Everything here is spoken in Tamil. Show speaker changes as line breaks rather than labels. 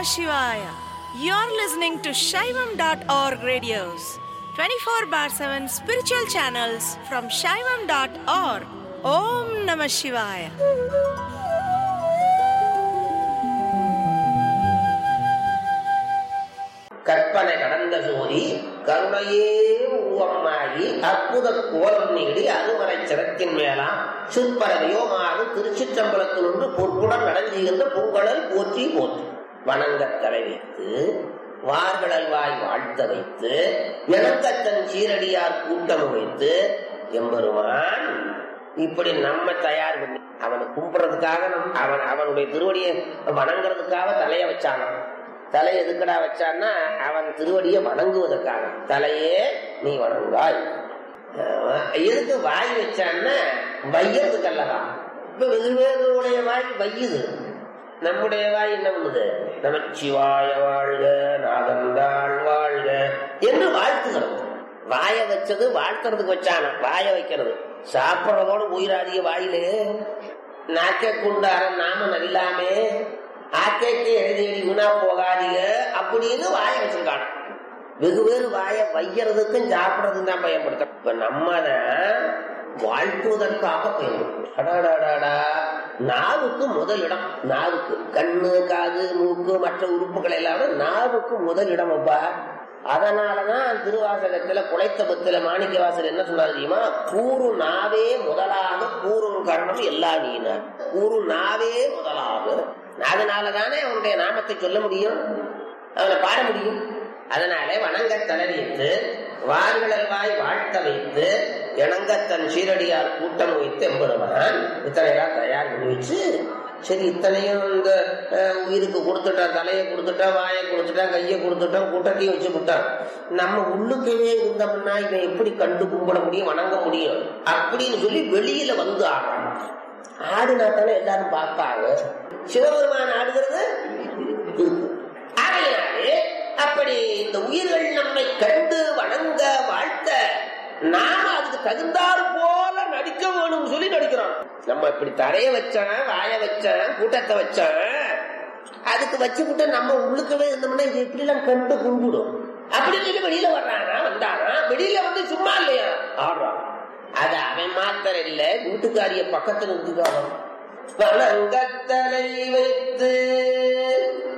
Namah Shivaya. You're listening to Shaivam.org radios, 24 bar 7 spiritual channels from Shaivam.org. Om Namah Shivaya.
கற்பனை கடந்த சோதி கருணையே உருவமாகி அற்புத கோலம் நீடி அருமறை சிறத்தின் மேலாம் சிற்பர வியோமாக திருச்சிற்றம்பலத்திலிருந்து பொற்புடன் நடந்துகின்ற பூங்கடல் போற்றி போற்றி வணங்கத் தலை வைத்து வார்கடல் வாய் வாழ்த்த வைத்து எனக்கத்தன் சீரடியார் கூட்டம் வைத்து எம்பெருமான் இப்படி நம்ம தயார் பண்ணி அவனை கும்பிடுறதுக்காக நம் அவன் அவனுடைய திருவடியை வணங்குறதுக்காக தலைய வச்சானான் தலை எதுக்கடா வச்சான்னா அவன் திருவடியை வணங்குவதற்காக தலையே நீ வணங்குவாய் ஆஹ் எதுக்கு வாய் வச்சான்னா வையறதுக்கு அல்லவா இப்ப வெகுவேறுடைய வாய் வையுது நம்முடைய வாய் என்ன பண்ணுது நமச்சிவாய வாழ்க நாதந்தாள் வாழ்க என்று வாழ்த்துகிறது வாய வச்சது வாழ்த்துறதுக்கு வச்சான வாய வைக்கிறது சாப்பிடுறதோட உயிராதிய வாயிலே நாக்க குண்டாரம் நாம நல்லாமே ஆக்கைக்கு எழுதி வீணா போகாதீங்க அப்படின்னு வாய வச்சிருக்காங்க வெகு வேறு வாய வைக்கிறதுக்கும் சாப்பிடறதுக்கும் தான் பயன்படுத்த இப்ப நம்ம தான் வாழ்த்துவதற்காக பயன்படுத்தும் அடாடாடாடா நாவுக்கு முதல் இடம் நாவுக்கு கண்ணு காது மூக்கு மற்ற உறுப்புகள் எல்லாம் நாவுக்கு முதல் இடம் அப்பா அதனாலதான் திருவாசகத்துல குலைத்த பத்துல மாணிக்க வாசல் என்ன சொன்னார் தெரியுமா கூறு நாவே முதலாக கூறும் கரணம் எல்லா நீனார் கூறு நாவே முதலாக அதனாலதானே அவனுடைய நாமத்தை சொல்ல முடியும் அவனை பாட முடியும் அதனாலே வணங்க தலைவித்து வார்களல்வாய் வாழ்த்த வைத்து இணங்கத்தன் சீரடியார் கூட்டம் வைத்து எம்பெருமான் இத்தனைலாம் தயார் பண்ணி வச்சு சரி இத்தனையும் இந்த அஹ், உயிருக்கு கொடுத்துட்டான் தலையை கொடுத்துட்டான் வாயை கொடுத்துட்டான் கையை கொடுத்துட்டான் கூட்டத்தையும் வச்சு விட்டான் நம்ம உள்ளுக்கவே இருந்தோம்னா இவன் எப்படி கண்டு கும்பிட முடியும் வணங்க முடியும் அப்படின்னு சொல்லி வெளியில வந்து ஆடுறான் ஆடினா தானே எல்லாரும் பார்ப்பாங்க சிவபெருமான் ஆடுகிறது இருக்கு. ஆகையினாலே அப்படி இந்த உயிர்கள் நம்மை கண்டு வணங்க வாழ்த்த நாம அதுக்கு தகுந்தாறு போல நடிக்க வேணும் சொல்லி நடிக்கிறோம் நம்ம இப்படி தரைய வச்சான் வாய வச்சான் கூட்டத்தை வச்சான் அதுக்கு வச்சுக்கிட்டு நம்ம உள்ளுக்கவே இருந்தோம்னா இது எப்படி எல்லாம் கண்டு கும்பிடும் அப்படின்னு சொல்லி வெளியில வர்றானா வந்தானா வெளியில வந்து சும்மா இல்லையா ஆடுறான் அது அவன் மாத்திரம் இல்ல வீட்டுக்காரிய பக்கத்துல நிறுத்திக்காரன் வணங்கத்தலை வைத்து